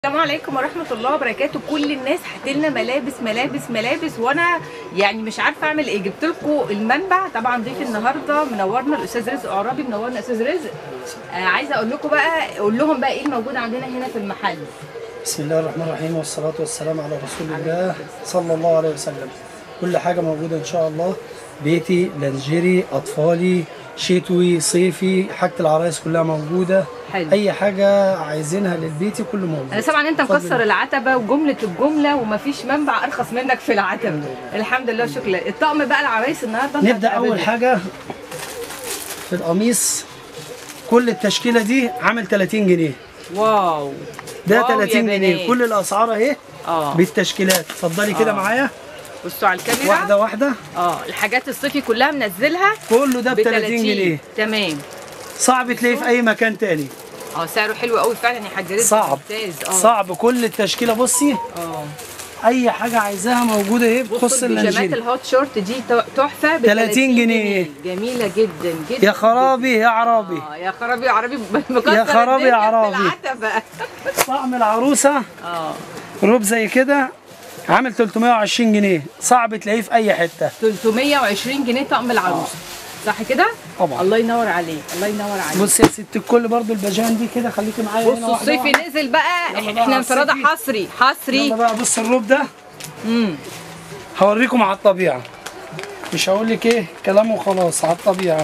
السلام عليكم ورحمة الله وبركاته كل الناس هاتلنا ملابس ملابس ملابس وانا يعني مش عارفة اعمل ايه جبت لكم المنبع طبعا ضيف النهارده منورنا الاستاذ رزق عرابي منورنا استاذ رزق آه عايزة اقول لكم بقى اقول لهم بقى ايه الموجود عندنا هنا في المحل بسم الله الرحمن الرحيم والصلاة والسلام على رسول الله صلى الله عليه وسلم كل حاجة موجودة إن شاء الله بيتي لانجيري أطفالي شتوي صيفي حاجة العرايس كلها موجودة حلو. أي حاجة عايزينها للبيتي كله موجود انا سامعه ان انت بفضل مكسر العتبة وجملة الجملة ومفيش منبع ارخص منك في العتبة الحمد لله شكرا الطقم بقى العرايس النهارده انت نبدأ هتقابلنا. أول حاجة في القميص كل التشكيلة دي عامل 30 جنيه واو ده واو يا 30 جنيه بنات. كل الأسعار أهي اه بالتشكيلات اتفضلي كده آه. معايا بصوا على الكاميرا واحدة واحدة اه الحاجات الصيفي كلها منزلها كله ده ب ب 30 جنيه تمام صعب تلاقيه في أي مكان تاني اه سعره حلو قوي فعلا يا حاج رزق صعب ممتاز اه صعب كل التشكيله بصي اه اي حاجه عايزاها موجوده اهي بصوا بتخص البيجامات اللانجيري الهوت شورت دي ت- تحفه ب 30 جنيه. جميله جدا جدا يا خرابي يا عرابي اه يا خرابي يا عربي مكسر يا خرابي يا الدنيا في عربي. العتبة. طقم العروسه اه روب زي كده عامل 320 جنيه صعب تلاقيه في اي حته 320 جنيه طقم العروسه صح كده؟ طبعا. الله ينور عليك الله ينور عليك بص يا ست الكل برضو الباجان دي كده خليكي معايا هنا بصوا واحدة الصيفي واحدة. نزل بقى يلا بقى احنا على انفراده الصيفي. حصري حصري يلا بقى بص الروب ده امم هوريكم على الطبيعه مش هقول لك ايه كلام وخلاص على الطبيعه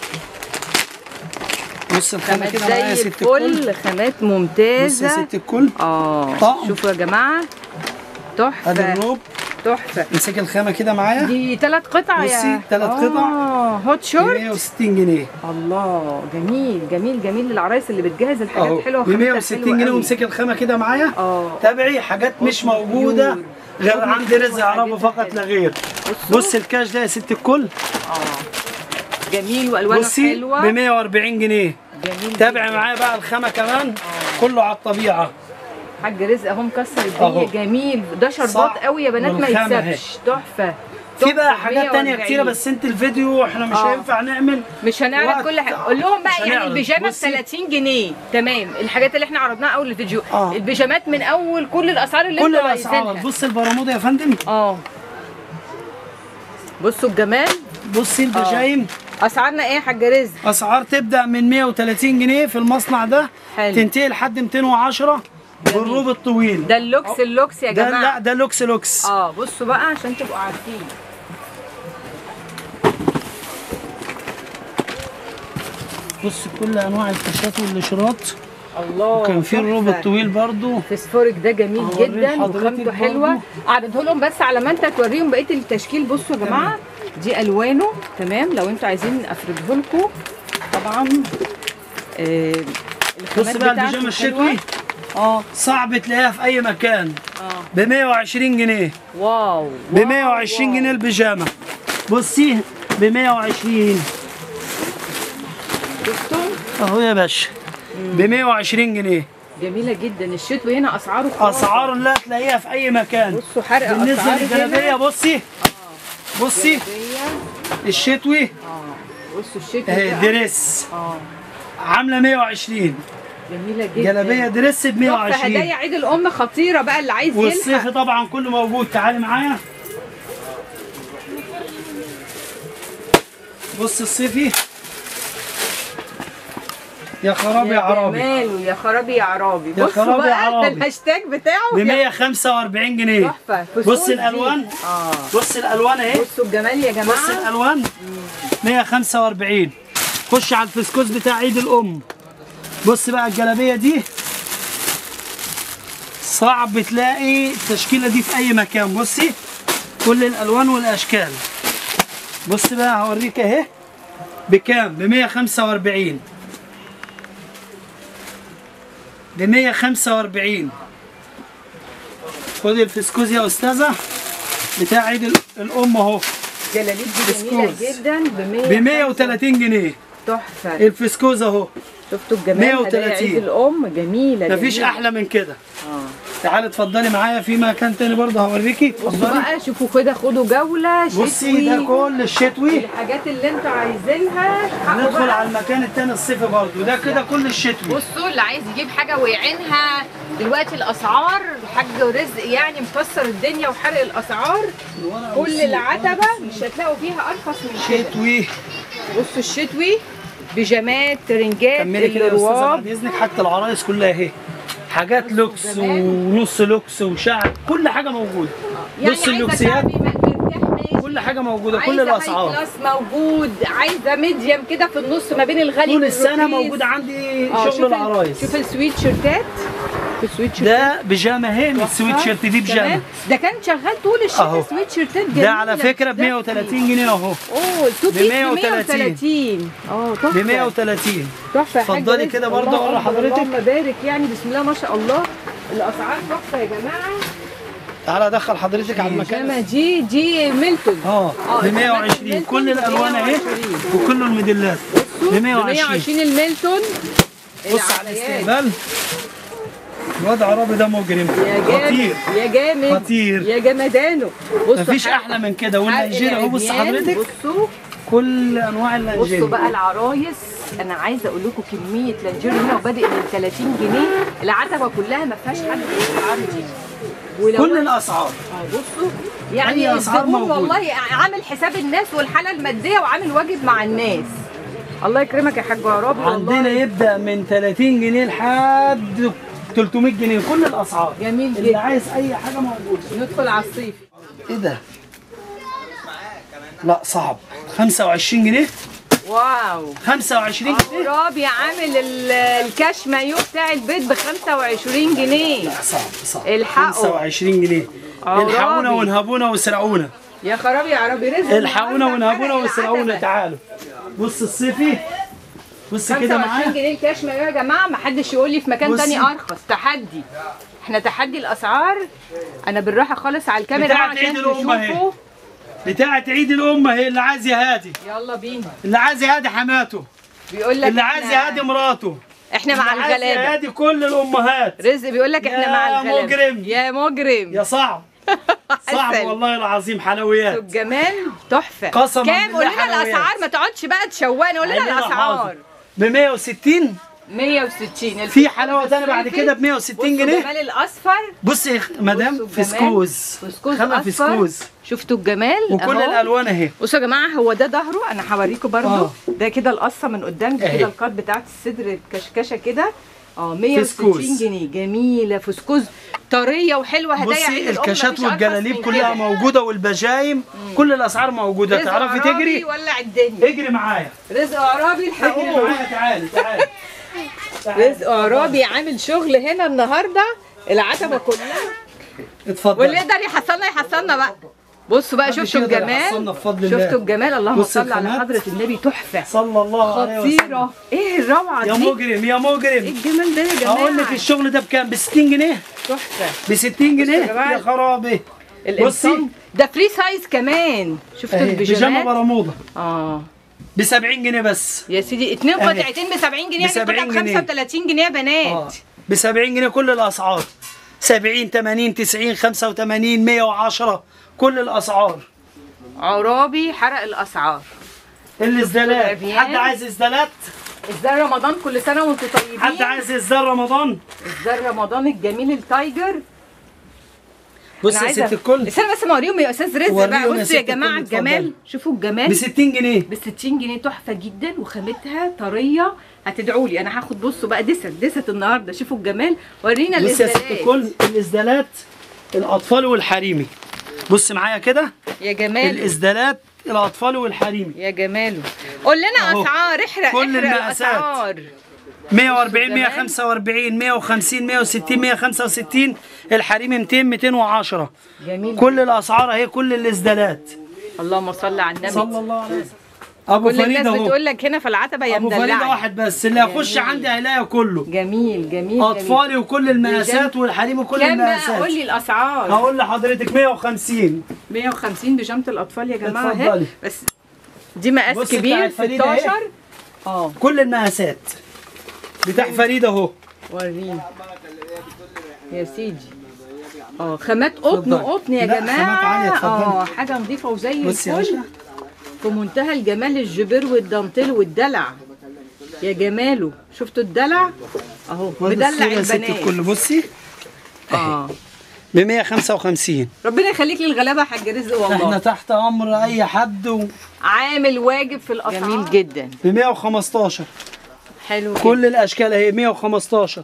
بص الخامه خامات كده معايا يا زي ست الكل الفل خامات بص يا ممتازه ست الكل اه طقم. شوفوا يا جماعه ادي تحفه الروب تحفه امسكي الخامه كده معايا دي ثلاث قطع يا بصي، تلات قطع. اه هوت ب شورت 160 جنيه الله جميل جميل جميل للعرايس اللي بتجهز الحاجات اهو حلوه ب وخامتها 160 حلوة جنيه قوي. وامسكي الخامه كده معايا اه تابعي حاجات مش موجوده بيور. غير قطن عند رزق حلوة عربي جدا فقط حلوة. لا غير بصوا. بص الكاش ده يا ست الكل اه جميل والوانه بصي حلوه ب 140 جنيه جميل تابعي جداً. معايا بقى الخامه كمان كله على الطبيعه حاج رزق اهو مكسر أهو. الدنيا جميل ده شربات صح. قوي يا بنات ما والخامة أهي. يتسابش تحفه في بقى تحفة، حاجات تانية 140. كتيرة بس انت الفيديو احنا مش آه. هينفع نعمل مش هنعرض وقت. كل حاجه قول لهم مش بقى يعني هنعرض. البيجامه ب بصي. 30 جنيه تمام الحاجات اللي احنا عرضناها اول الفيديو آه. البيجامات من اول كل الاسعار اللي كل انتوا الاسعار عايزينها بص البراموده يا فندم اه بصوا الجمال بصي البجايم اسعارنا ايه يا حاج رزق اسعار تبدا من 130 جنيه في المصنع ده حلو. تنتهي لحد 210 بالروب الطويل ده اللوكس اللوكس يا ده جماعه لا ده لوكس لوكس اه بصوا بقى عشان تبقوا عارفين بص كل انواع الكاشات والاشراط الله كان في الروب تحفة. الطويل برضو فسفورك ده جميل أوريه جدا لحضرتك وخامته برضو. حلوه اعرضه لهم بس على ما انت توريهم بقيه التشكيل بصوا يا جماعه دي الوانه تمام لو انتوا عايزين افرده لكم طبعا آه بص الخامات بقى بتاعته البيجامه حلوة. الشتوي اه صعب تلاقيها في اي مكان اه ب 120 جنيه واو ب 120 جنيه البيجامه بصي ب 120 شفتوا اهو يا باشا ب 120 جنيه جميله جدا الشتوي هنا اسعاره خرافة. اسعار لا تلاقيها في اي مكان بصوا حرق بالنسبه اسعار للجلابيه هنا بصي بصي جلابية. الشتوي اه بصوا الشتوي اهي ده. دريس اه عامله 120 جميله جدا جلابيه دريس ب تحفة 120 هدايا عيد الام خطيره بقى اللي عايز والصيفي يلحق طبعا كله موجود تعالي معايا بص الصيفي يا خرابي يا عربي جماله يا خرابي يا عرابي يا بصوا خرابي يا بقى عرابي. الهاشتاج بتاعه ب يا 145 جنيه تحفه بص فسفور دي. الالوان اه بص الالوان اهي بصوا الجمال يا بص جماعه الالوان 145 خش على الفسكوس بتاع عيد الام بص بقى الجلابيه دي صعب تلاقي التشكيله دي في اي مكان بصي كل الالوان والاشكال بص بقى هوريك اهي بكام ب 145 ب 145 خدي الفسكوس يا استاذه بتاع عيد ال- الام اهو جلاليب دي جميله فسكوس. جدا ب 100 ب 130 جنيه تحفه الفسكوز اهو شفتوا الجمال هدايا 130. عيد الام جميله مفيش جميلة. احلى من كده اه تعالي اتفضلي معايا في مكان تاني برضه هوريكي بصوا اتفضلي بقى شوفوا كده خدوا جوله شتوي بصي ده كل الشتوي الحاجات اللي انتوا عايزينها حقوا هندخل بقى. على المكان التاني الصيفي برضه ده كده كل الشتوي بصوا اللي عايز يجيب حاجه ويعينها دلوقتي الاسعار الحاج رزق يعني مكسر الدنيا وحرق الاسعار كل العتبه مش هتلاقوا فيها ارخص من كده شتوي بصوا الشتوي بيجامات ترنجات كملي كده يا استاذه بعد الرواب اذنك حاجه العرايس كلها اهي حاجات لوكس ونص لوكس وشعر كل حاجه موجوده يعني بص عايزة اللوكسيات شعبي مرتاح ماشي. كل حاجه موجوده كل عايزة هاي الاسعار كلاس موجود عايزه ميديم كده في النص ما بين الغالي طول السنه والرخيص. موجود عندي آه، شغل شوف ال- العرايس شوف السويت شيرتات السويت شيرتات ده بيجامه اهي من السويت شيرت دي بيجامه تمام. ده كان شغال طول أهو. الشتاء سويت شيرتات ده على فكره ب ده 130 جنيه اهو اوه التو ب بيس ب 130. 130 اه تحفه ب 130 تحفه يا حاج اتفضلي رزق. كده برضه الله ورا أكبر، حضرتك. اللهم بارك يعني بسم الله ما شاء الله الاسعار تحفه يا جماعه تعالى ادخل حضرتك على المكان انما دي دي ميلتون اه آه، ب 120 الميلتون كل ب الالوان اهي 120. وكل الموديلات ب 120 120 الميلتون بص على العبايات. الاستقبال الواد عربي ده مجرم يا جامد خطير يا جامد خطير. يا جمدانه بصوا مفيش حق- احلى من كده حق والنيجيري اهو بص العبيان. حضرتك بصوا كل انواع النيجيري بصوا بقى العرايس انا عايزه اقول لكم كميه لانجيري هنا وبادئ من 30 جنيه العتبه كلها ما فيهاش حد بالاسعار دي ولو كل الاسعار آه، بصوا يعني أي أسعار الزبون موجودة. والله عامل حساب الناس والحاله الماديه وعامل واجب مع الناس الله يكرمك يا حاج عرابي عندنا والله يبدا من 30 جنيه لحد 300 جنيه كل الاسعار جميل اللي جدا. عايز اي حاجه موجوده ندخل على الصيف ايه ده لا صعب 25 جنيه واو 25 جنيه عرابي عامل ال- الكاش مايو بتاع البيت ب 25 جنيه صعب صعب الحقوا. 25 جنيه عرابي. الحقونا ونهبونا وسرقونا يا خرابي يا عربي رزق الحقونا ونهبونا حرق وسرقونا العتبة. تعالوا بص الصيفي بص كده 25 معايا جنيه الكاش مايو يا جماعه ما حدش يقول لي في مكان بصي. تاني ارخص تحدي احنا تحدي الاسعار انا بالراحه خالص على الكاميرا بتاعت عشان عيد الأم أهي. تشوفوا بتاعت عيد الام هي اللي عايز يهادي يلا بينا اللي عايز يهادي حماته بيقول لك اللي عايز إحنا- يهادي مراته احنا مع اللي عايز الغلابه يهادي كل الامهات رزق بيقول لك احنا يا مع الغلابه مجرم. يا مجرم يا صعب صعب عسل. والله العظيم حلويات الجمال تحفه قسماً كام بالله قول لنا حلويات. الاسعار ما تقعدش بقى تشوقنا قول لنا عينينا الاسعار حاضر. ب 160 160 في حلاوه ثانيه بعد كده ب 160 بصوا جنيه الجمال الاصفر بصي يا خ- مدام بصوا الجمال. فسكوز فسكوز خامه اصفر فسكوز شفتوا الجمال وكل أهو. الالوان اهي بصوا يا جماعه هو ده ظهره انا هوريكم برضو آه. ده كده القصه من قدام دي أهي. كده القط بتاعت الصدر الكشكشه كده اه 160 فسكوز. جنيه جميله فسكوز طريه وحلوه هدايا عيد بصي الأم، الكاشات مفيش أرخص والجلاليب من كلها كده. موجوده والبجايم كل الاسعار موجوده رزق تعرفي عرابي تجري ولع الدنيا اجري معايا رزق عرابي اجري الحقوق معايا تعالي تعالي تعالي. رزق عرابي عامل شغل هنا النهارده العتبه كلها اتفضل واللي يقدر يحصلنا يحصلنا بقى بصوا بقى محدش شفتوا يقدر الجمال يحصلنا بفضل الله. شفتوا الجمال اللهم بص صل على الخامات. حضره النبي تحفه صلى الله عليه وسلم خطيره ايه الروعه يا دي مجرم يا ايه مجرم الجمال ده يا جماعه اقول لك الشغل ده بكام ب 60 جنيه تحفه ب 60 جنيه يا جماعة. يا خرابي الانسان ده فري سايز كمان شفتوا اهي بيجامه البيجامات برموده اه ب 70 جنيه بس يا سيدي اتنين أهي. قطعتين ب 70 جنيه ب يعني قطعه 70 ب جنيه. 35 جنيه يا اه بنات ب 70 جنيه كل الاسعار 70 80 90 85 110 كل الاسعار عرابي حرق الاسعار الازدالات العبيان. حد عايز ازدالات ازاي رمضان كل سنه وانتم طيبين حد عايز ازدال رمضان ازاي رمضان الجميل التايجر بص أنا يا عايزة- ست الكل استنى بس ما اوريهم يا استاذ رزق وريهم بقى يا بصوا ست يا الكل، جماعه اتفضلي. الجمال شوفوا ب الجمال 60 جنيه ب 60 جنيه تحفه جدا وخامتها طريه هتدعوا لي انا هاخد بصوا بقى دست دست النهارده شوفوا الجمال ورينا بص يا ست الازدالات الكل الازدالات الاطفال والحريمي بص معايا كده يا جمال الازدالات الاطفال والحريمي يا جماله قول لنا أهو. اسعار احرق كل احرق المقاسات. الاسعار 140 الجمال. 145 150 160 165 الحريمي 200 210 جميل كل الاسعار اهي كل الازدالات اللهم صل على النبي صلى الله عليه وسلم ابو كل فريد الناس اهو بتقول لك هنا في العتبه يا ابو فريد مدلعه واحد بس اللي هيخش جميل. عندي هيلاقي كله جميل جميل اطفالي وكل المقاسات بجد. والحريم وكل كام بقى المقاسات قول لي الاسعار هقول لحضرتك 150 150 بيجامه الاطفال يا جماعه اهي اتفضلي. بس دي مقاس بص كبير بتاعت فريدة اهي. 16 اه كل المقاسات بتاع فريد اهو وريني يا سيدي اه خامات قطن اتفضلي. قطن يا لا، جماعه خامات عالية، اتفضلي. اه حاجه نظيفه وزي بصي يا الفل باشا في منتهى الجمال الجبير والدانتيل والدلع يا جماله شفتوا الدلع اهو وادي مدلع الصورة يا ست البنات الكل بصي اه ب 155 ربنا يخليك للغلابه يا حاج رزق احنا والله تحت امر اي حد و... عامل واجب في الاسعار جميل جدا ب 115 حلو كل كل الاشكال اهي 115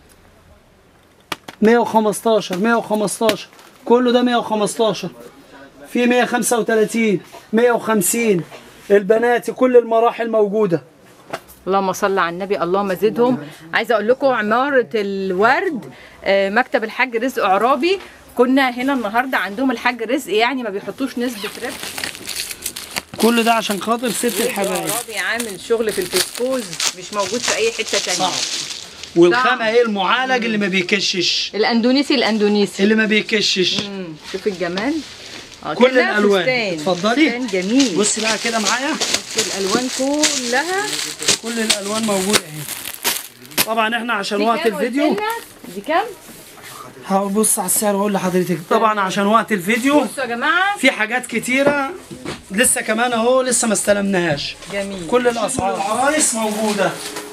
115 115 كله ده 115 في 135 150 البنات كل المراحل موجوده اللهم صل على النبي اللهم زدهم عايزه اقول لكم عماره الورد آه، مكتب الحاج رزق عرابي كنا هنا النهارده عندهم الحاج رزق يعني ما بيحطوش نسبه ربح كل ده عشان خاطر ست رزق الحبايب عرابي عامل شغل في الفسكوز مش موجود في اي حته تانية صعب والخامه اهي المعالج اللي ما بيكشش الاندونيسي الاندونيسي اللي ما بيكشش مم، شوف الجمال آه، كل كلها الألوان. فستان. اتفضلي. فستان جميل بصي بقى كده معايا بص الالوان كلها كل الالوان موجوده اهي طبعا احنا عشان دي وقت كام الفيديو قلت لنا؟ دي كام هبص على السعر واقول لحضرتك طبعا عشان وقت الفيديو بصوا يا جماعه في حاجات كتيره لسه كمان اهو لسه ما استلمناهاش جميل كل الاسعار العرايس موجوده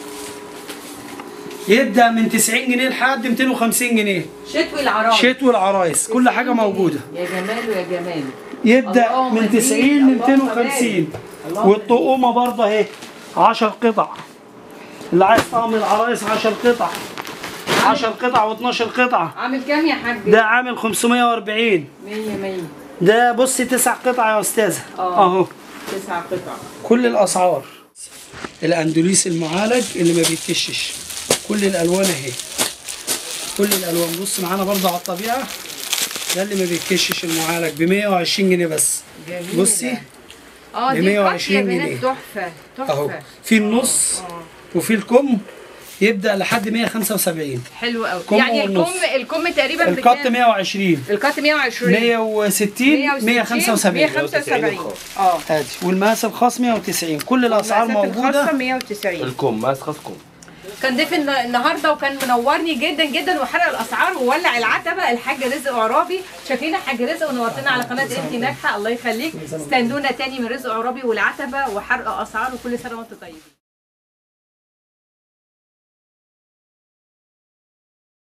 يبدا من 90 جنيه لحد 250 جنيه شتوي العرايس شتوي العرايس كل حاجه موجوده يا جماله يا جماله يبدا اللهم من بارك، 90 ل اللهم 250 اللهم والطقومه برضه اهي 10 قطع اللي عايز طقم العرايس 10 قطع 10 قطع و12 قطعه عامل كام يا حاج ده عامل 540 100 100 ده بصي تسع قطع يا استاذه آه. اهو تسع قطع كل الاسعار الاندليس المعالج اللي ما بيتكشش كل الالوان اهي كل الالوان بص معانا برضه على الطبيعه ده اللي ما بيتكشش المعالج ب 120 جنيه بس جميل بصي اه ب دي 120 120 جنيه. تحفه اهو تحفه في النص وفي الكم يبدا لحد 175 حلو قوي كم يعني ونص. الكم الكم تقريبا القط بكام؟ 120 القط 120 160 175 175 اه ادي والمقاس الخاص 190 كل الاسعار المقاسات الخاصة موجوده 190 الكم ماس خاصكم كان ضيف الن- النهارده وكان منورني جدا جدا وحرق الاسعار وولع العتبه الحاج رزق عرابي شاكرين الحاج رزق ونورتنا على قناه انتي ناجحه الله يخليك استنونا تاني من رزق عرابي والعتبه وحرق اسعار وكل سنه وانتم طيبين